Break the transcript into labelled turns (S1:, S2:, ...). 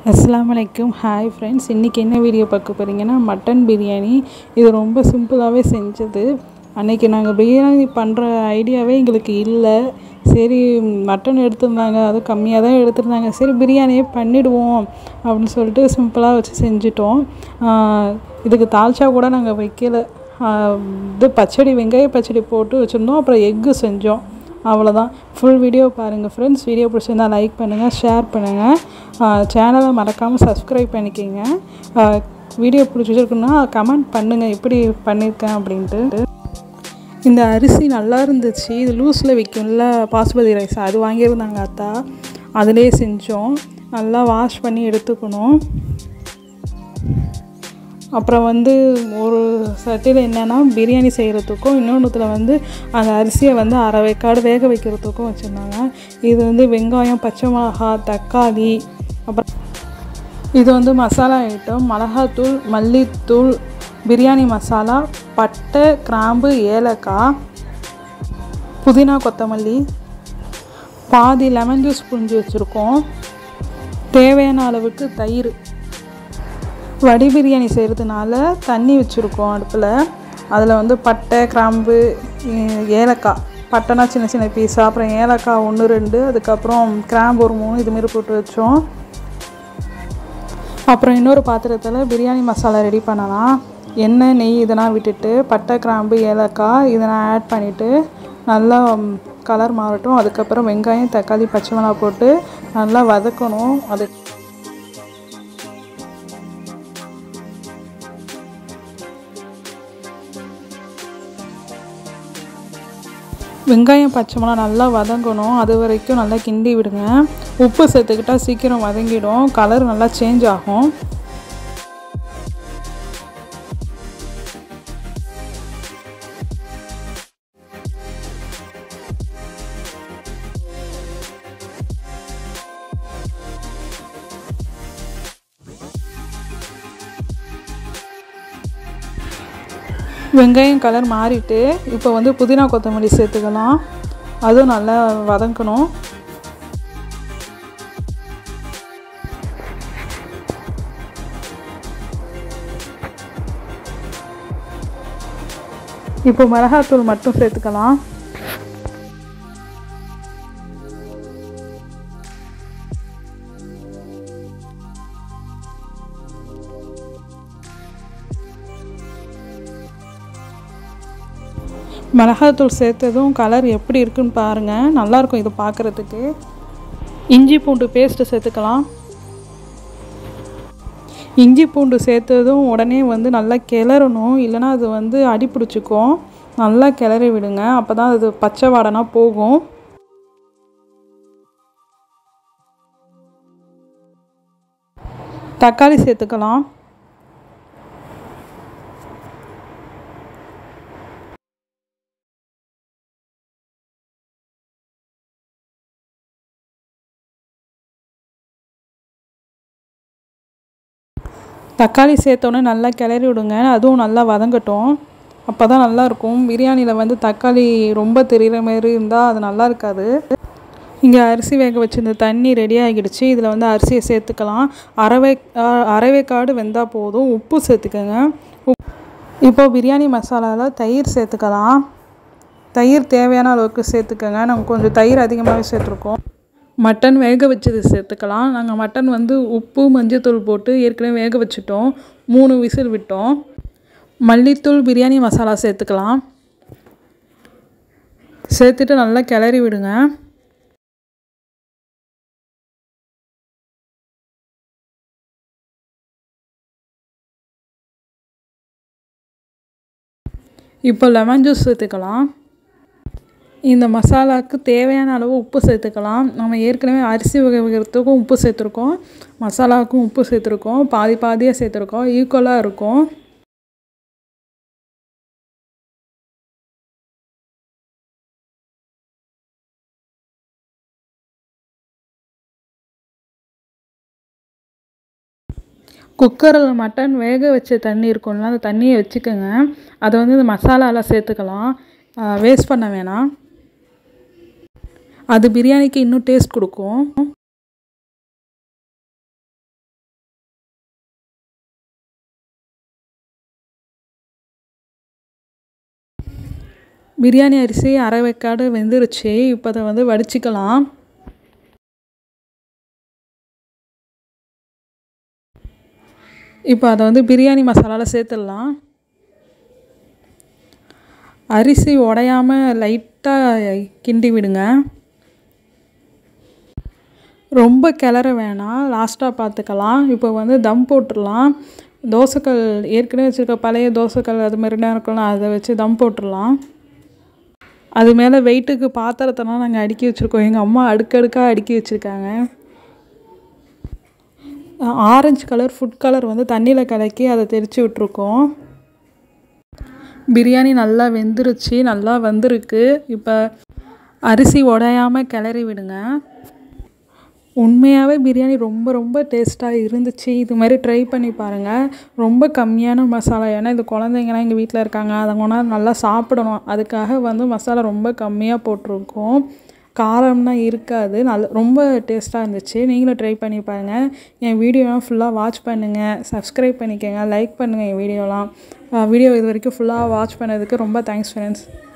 S1: அஸ்ஸலாமு அலைக்கும் hi friends இன்றைக்கி என்ன வீடியோ பார்க்க போகிறீங்கன்னா மட்டன் பிரியாணி இது ரொம்ப சிம்பிளாகவே செஞ்சது அன்றைக்கி நாங்கள் பிரியாணி பண்ணுற ஐடியாவே எங்களுக்கு இல்லை சரி மட்டன் எடுத்திருந்தாங்க அது கம்மியாக தான் எடுத்திருந்தாங்க சரி பிரியாணியே பண்ணிடுவோம் அப்படின்னு சொல்லிட்டு சிம்பிளாக வச்சு செஞ்சிட்டோம் ஆஹ் இதுக்கு தால்ச்சா கூட நாங்கள் வைக்கல ஆஹ் இது பச்சடி வெங்காய பச்சடி போட்டு வச்சுருந்தோம் அப்புறம் எக்கு செஞ்சோம் அவ்வளோதான் ஃபுல் வீடியோ பாருங்கள் ஃப்ரெண்ட்ஸ் வீடியோ பிடிச்சிருந்தா லைக் பண்ணுங்கள் ஷேர் பண்ணுங்கள் சேனலை மறக்காமல் சப்ஸ்கிரைப் பண்ணிக்கோங்க வீடியோ பிடிச்சிருக்குன்னா கமெண்ட் பண்ணுங்கள் எப்படி பண்ணியிருக்கேன் அப்படின்ட்டு இந்த அரிசி நல்லா இருந்துச்சு இது லூஸில் விற்கும்ல பாசுமதி ரைஸ் அது வாங்கியிருந்தாங்க அத்தா அதிலே செஞ்சோம் நல்லா வாஷ் பண்ணி எடுத்துக்கணும் அப்புறம் வந்து ஒரு சட்டியில் என்னென்னா பிரியாணி செய்கிறதுக்கும் இன்னொன்றுத்தில் வந்து அந்த அரிசியை வந்து அரை வேக்காடு வேக வைக்கிறதுக்கும் வச்சுருந்தாங்க இது வந்து வெங்காயம் பச்சை மிளகா தக்காளி அப்புறம் இது வந்து மசாலா ஐட்டம் மிளகாத்தூள் மல்லித்தூள் பிரியாணி மசாலா பட்டை கிராம்பு ஏலக்காய் புதினா கொத்தமல்லி பாதி லெமன் ஜூஸ் புழிஞ்சு வச்சுருக்கோம் தேவையான அளவுக்கு தயிர் வடி பிரியாணி செய்கிறதுனால தண்ணி வச்சுருக்கோம் அடுப்பில் அதில் வந்து பட்டை கிராம்பு ஏ- ஏலக்காய் பட்டைனா சின்ன சின்ன பீஸாக அப்புறம் ஏலக்காய் ஒன்று ரெண்டு அதுக்கப்புறம் கிராம்பு ஒரு மூணு இதுமாரி போட்டு வச்சோம் அப்புறம் இன்னொரு பாத்திரத்தில் பிரியாணி மசாலா ரெடி பண்ணலாம் எண்ணெய் நெய் இதெல்லாம் விட்டுட்டு பட்டை கிராம்பு ஏலக்காய் இதெல்லாம் ஆட் பண்ணிவிட்டு நல்லா கலர் மாறட்டும் அதுக்கப்புறம் வெங்காயம் தக்காளி பச்சை மிளகா போட்டு நல்லா வதக்கணும் அது வெங்காயம் பச்சை மிளகா நல்லா வதங்கணும் அது வரைக்கும் நல்லா கிண்டி விடுங்க உப்பு சேர்த்துக்கிட்டா சீக்கிரம் வதங்கிடும் கலர் நல்லா சேஞ்ச் ஆகும் வெங்காயம் கலர் மாறிட்டு இப்போ வந்து புதினா கொத்தமல்லி சேர்த்துக்கலாம் அதுவும் நல்லா வதங்கணும் இப்போ மிளகாத்தூள் மட்டும் சேர்த்துக்கலாம் மிளகாத்தூள் சேர்த்ததும் கலர் எப்படி இருக்குன்னு பாருங்கள் நல்லாயிருக்கும் இது பார்க்குறதுக்கு இஞ்சி பூண்டு பேஸ்ட்டு சேர்த்துக்கலாம் இஞ்சி பூண்டு சேர்த்ததும் உடனே வந்து நல்லா கிளறணும் இல்லைன்னா அது வந்து அடி பிடிச்சிக்கும் நல்லா கிளறி விடுங்க அப்போ தான் அது பச்சை வாடனா போகும் தக்காளி சேர்த்துக்கலாம் தக்காளி சேர்த்தோன்னே நல்லா கிளறி விடுங்க அதுவும் நல்லா வதங்கட்டும் அப்போ தான் நல்லாயிருக்கும் பிரியாணியில் வந்து தக்காளி ரொம்ப தெரிகிற மாதிரி இருந்தால் அது நல்லா இருக்காது இங்கே அரிசி வேக வச்சிருந்த தண்ணி ரெடி ஆகிடுச்சு இதில் வந்து அரிசியை சேர்த்துக்கலாம் அரவை அரைவேக்காடு வெந்தால் போதும் உப்பு சேர்த்துக்கோங்க உப் இப்போ பிரியாணி மசாலாவில் தயிர் சேர்த்துக்கலாம் தயிர் தேவையான அளவுக்கு சேர்த்துக்கோங்க நாங்கள் கொஞ்சம் தயிர் அதிகமாகவே சேர்த்துருக்கோம் மட்டன் வேக வச்சது சேர்த்துக்கலாம் நாங்கள் மட்டன் வந்து உப்பு மஞ்சத்தூள் போட்டு ஏற்கனவே வேக வச்சுட்டோம் மூணு விசில் விட்டோம் மல்லித்தூள் பிரியாணி மசாலா சேர்த்துக்கலாம் சேர்த்துட்டு நல்லா கிளறி விடுங்க இப்போ லெமன் ஜூஸ் சேர்த்துக்கலாம் இந்த மசாலாவுக்கு தேவையான அளவு உப்பு சேர்த்துக்கலாம் நம்ம ஏற்கனவே அரிசி வகை வைக்கிறதுக்கும் உப்பு சேர்த்துருக்கோம் மசாலாவுக்கும் உப்பு சேர்த்துருக்கோம் பாதி பாதியாக சேர்த்துருக்கோம் ஈக்குவலாக இருக்கும் குக்கரில் மட்டன் வேக வச்ச தண்ணி இருக்கும்ல அந்த தண்ணியை வச்சுக்கோங்க அதை வந்து இந்த மசாலாலாம் சேர்த்துக்கலாம் வேஸ்ட் பண்ண வேணாம் அது பிரியாணிக்கு இன்னும் டேஸ்ட் கொடுக்கும் பிரியாணி அரிசி அரை வெக்காடு வெந்துருச்சு இப்போ அதை வந்து வடிச்சிக்கலாம் இப்போ அதை வந்து பிரியாணி மசாலாவில் சேர்த்துடலாம் அரிசி உடையாமல் லைட்டாக கிண்டி விடுங்க ரொம்ப கிளற வேணாம் லாஸ்ட்டாக பார்த்துக்கலாம் இப்போ வந்து தம் போட்டுடலாம் தோசைக்கல் ஏற்கனவே வச்சுருக்க பழைய தோசைக்கல் அது மாதிரிலாம் இருக்கலாம் அதை வச்சு தம் போட்டுடலாம் அது மேலே வெயிட்டுக்கு பாத்திரத்தெல்லாம் நாங்கள் அடுக்கி வச்சுருக்கோம் எங்கள் அம்மா அடுக்கடுக்காக அடுக்கி வச்சுருக்காங்க ஆரஞ்சு கலர் ஃபுட் கலர் வந்து தண்ணியில் கலக்கி அதை தெரித்து விட்ருக்கோம் பிரியாணி நல்லா வெந்துருச்சு நல்லா வந்திருக்கு இப்போ அரிசி உடையாமல் கிளறி விடுங்க உண்மையாகவே பிரியாணி ரொம்ப ரொம்ப டேஸ்ட்டாக இருந்துச்சு இது மாதிரி ட்ரை பண்ணி பாருங்கள் ரொம்ப கம்மியான மசாலா ஏன்னா இது குழந்தைங்கலாம் எங்கள் வீட்டில் இருக்காங்க அதவங்கன்னா நல்லா சாப்பிடணும் அதுக்காக வந்து மசாலா ரொம்ப கம்மியாக போட்டிருக்கோம் காரம்னா இருக்காது நல்ல ரொம்ப டேஸ்ட்டாக இருந்துச்சு நீங்களும் ட்ரை பண்ணி பாருங்கள் என் வீடியோலாம் ஃபுல்லாக வாட்ச் பண்ணுங்கள் சப்ஸ்கிரைப் பண்ணிக்கோங்க லைக் பண்ணுங்கள் என் வீடியோலாம் வீடியோ இது வரைக்கும் ஃபுல்லாக வாட்ச் பண்ணதுக்கு ரொம்ப தேங்க்ஸ் ஃப்ரெண்ட்ஸ்